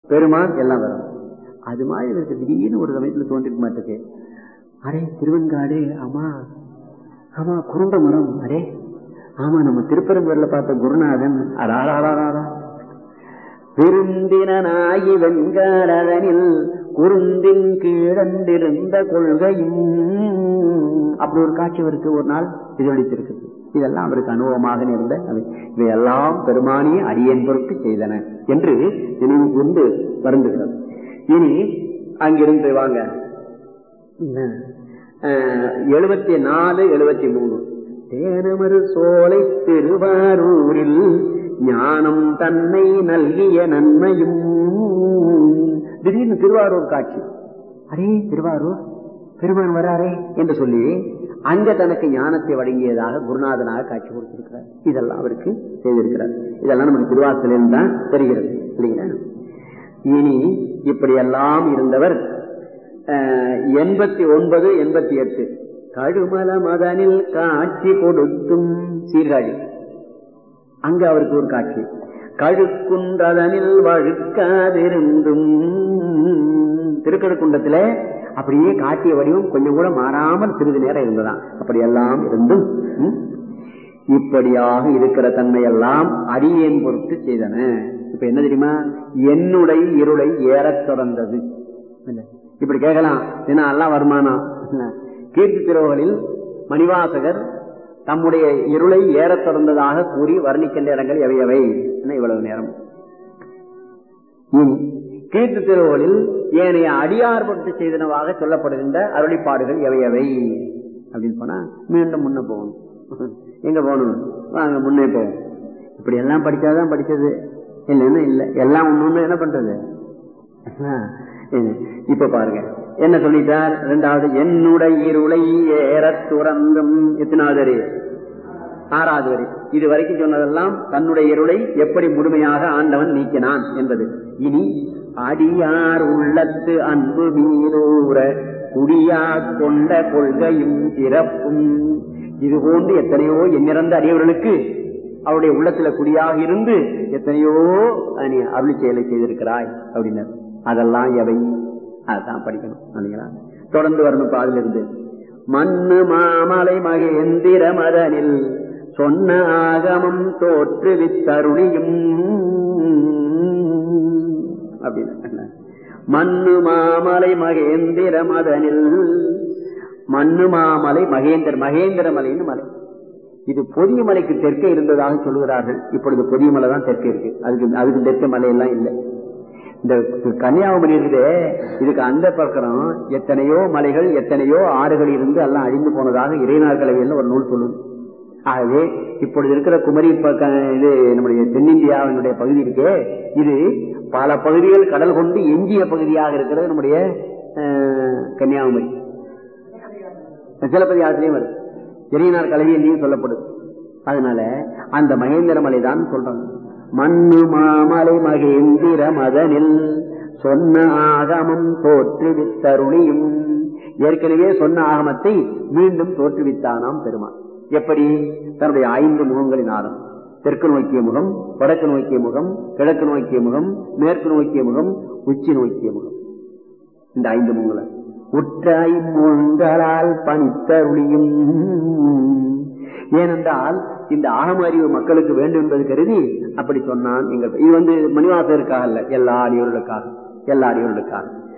பெருமான் எல்லாம் வரும் அது மாதிரி இவருக்கு திடீர்னு ஒரு சமயத்துல தோன்றிருக்க மாட்டேக்கு அரே திருவெண்காடு ஆமா ஆமா குருண்ட மரம் அரே ஆமா நம்ம திருப்பரம்பூர்ல பார்த்த குருநாதன் அடாடாடாடா பெருந்தினாயி வெண்காடனில் குருந்தின் கீழந்திருந்த கொள்கையும் அப்படி ஒரு காட்சி அவருக்கு ஒரு நாள் எதிரொலித்திருக்குது இதெல்லாம் அவருக்கு அனுபவமாக இருந்த இவையெல்லாம் பெருமானி அடியன் பொருட்டு செய்தன என்று நினைவு கொண்டு வருந்துகிறது இனி அங்கிருந்து வாங்க எழுபத்தி நாலு எழுபத்தி மூணு தேனமரு சோலை திருவாரூரில் ஞானம் தன்னை நல்கிய நன்மையும் திடீர்னு திருவாரூர் காட்சி அரே திருவாரூர் பெருமான் வராரே என்று சொல்லி அங்க தனக்கு ஞானத்தை வழங்கியதாக குருநாதனாக காட்சி கொடுத்திருக்கிறார் இதெல்லாம் அவருக்கு செய்திருக்கிறார் இதெல்லாம் நமக்கு திருவாசலில் தான் தெரிகிறது இல்லைங்களா இனி இப்படியெல்லாம் இருந்தவர் எண்பத்தி ஒன்பது எண்பத்தி எட்டு கழுமல மதனில் காட்சி கொடுத்தும் சீர்காழி அங்க அவருக்கு ஒரு காட்சி கழுக்குன்றதனில் வழுக்காதிருந்தும் திருக்கழுக்குண்டத்துல அப்படியே காட்டிய வடிவம் கொஞ்சம் கூட மாறாமல் சிறிது நேரம் இருந்ததாம் அப்படியெல்லாம் இருந்தும் இப்படியாக இருக்கிற தன்மையெல்லாம் அடியேன் பொறுத்து செய்தன இப்ப என்ன தெரியுமா என்னுடைய இருளை ஏறத் தொடர்ந்தது இப்படி கேட்கலாம் ஏன்னா எல்லாம் வருமானம் கீர்த்தி திருவுகளில் மணிவாசகர் தம்முடைய இருளை ஏறத் தொடர்ந்ததாக கூறி வர்ணிக்கின்ற இடங்கள் எவை எவை இவ்வளவு நேரம் கீர்த்தி திருவுகளில் ஏனைய அடியார்பட்டு செய்தனவாக சொல்லப்படுகின்ற அருளிப்பாடுகள் எவை எவை அப்படின்னு போனா மீண்டும் முன்ன போகணும் எங்க போகணும் வாங்க முன்னே போவோம் இப்படி எல்லாம் படிச்சாதான் படிச்சது இல்லைன்னா இல்ல எல்லாம் ஒண்ணு என்ன பண்றது இப்ப பாருங்க என்ன சொல்லிட்டார் ரெண்டாவது என்னுடைய இருளை ஏற துறந்தும் எத்தனாவது வரி ஆறாவது வரி இது வரைக்கும் சொன்னதெல்லாம் தன்னுடைய இருளை எப்படி முழுமையாக ஆண்டவன் நீக்கினான் என்பது இனி அடியார் உள்ளத்து அன்பு மீதூர குடியா கொண்ட கொள்கையும் சிறப்பும் இது போன்று எத்தனையோ எண்ணிறந்த அடியவர்களுக்கு அவருடைய உள்ளத்துல குடியாக இருந்து எத்தனையோ அருளி செயலை செய்திருக்கிறாய் அப்படின்னார் அதெல்லாம் எவை அதான் படிக்கணும் இல்லைங்களா தொடர்ந்து வரணும் பாதில் இருந்து மண்ணு மாமலை மகேந்திர மதனில் சொன்ன ஆகமம் தோற்றுவித்தருளியும் அப்படின்னு மண்ணு மாமலை மகேந்திர மதனில் மண்ணு மாமலை மகேந்திர மகேந்திர மலைன்னு மலை இது பொதிய மலைக்கு தெற்கே இருந்ததாக சொல்லுகிறார்கள் இப்பொழுது பொதிய மலை தான் தெற்கே இருக்கு அதுக்கு அதுக்கு தெற்க மலையெல்லாம் இல்லை இந்த கன்னியாகுமரி இருக்குது இதுக்கு அந்த பக்கம் எத்தனையோ மலைகள் எத்தனையோ ஆறுகள் இருந்து எல்லாம் அழிந்து போனதாக இறைநாள் கலவையில் ஒரு நூல் சொல்லுது ஆகவே இப்பொழுது இருக்கிற குமரி இது நம்முடைய தென்னிந்தியாவினுடைய பகுதி இருக்கே இது பல பகுதிகள் கடல் கொண்டு எஞ்சிய பகுதியாக இருக்கிறது நம்முடைய கன்னியாகுமரி சிலப்பதி ஆசிரியம் வருது இறையினார் கலவியிலையும் சொல்லப்படுது அதனால அந்த மகேந்திர மலை தான் சொல்றாங்க மண்ணு மாமலை மகேந்திர மதனில் சொன்ன ஆகமம் தோற்றுவித்தருளியும் ஏற்கனவே சொன்ன ஆகமத்தை மீண்டும் தோற்றுவித்தானாம் பெருமான் எப்படி தன்னுடைய ஐந்து முகங்களின் ஆரம் தெற்கு நோக்கிய முகம் வடக்கு நோக்கிய முகம் கிழக்கு நோக்கிய முகம் மேற்கு நோக்கிய முகம் உச்சி நோக்கிய முகம் இந்த ஐந்து முகங்களை உற்றாய் முகங்களால் பணித்தருளியும் ஏனென்றால் இந்த ஆகம அறிவு மக்களுக்கு வேண்டும் என்பது கருதி அப்படி சொன்னான் எங்கள் இது வந்து மணிவாசருக்காக அல்ல எல்லா அடியோர்களுக்காக எல்லா அடியோர்களுக்காக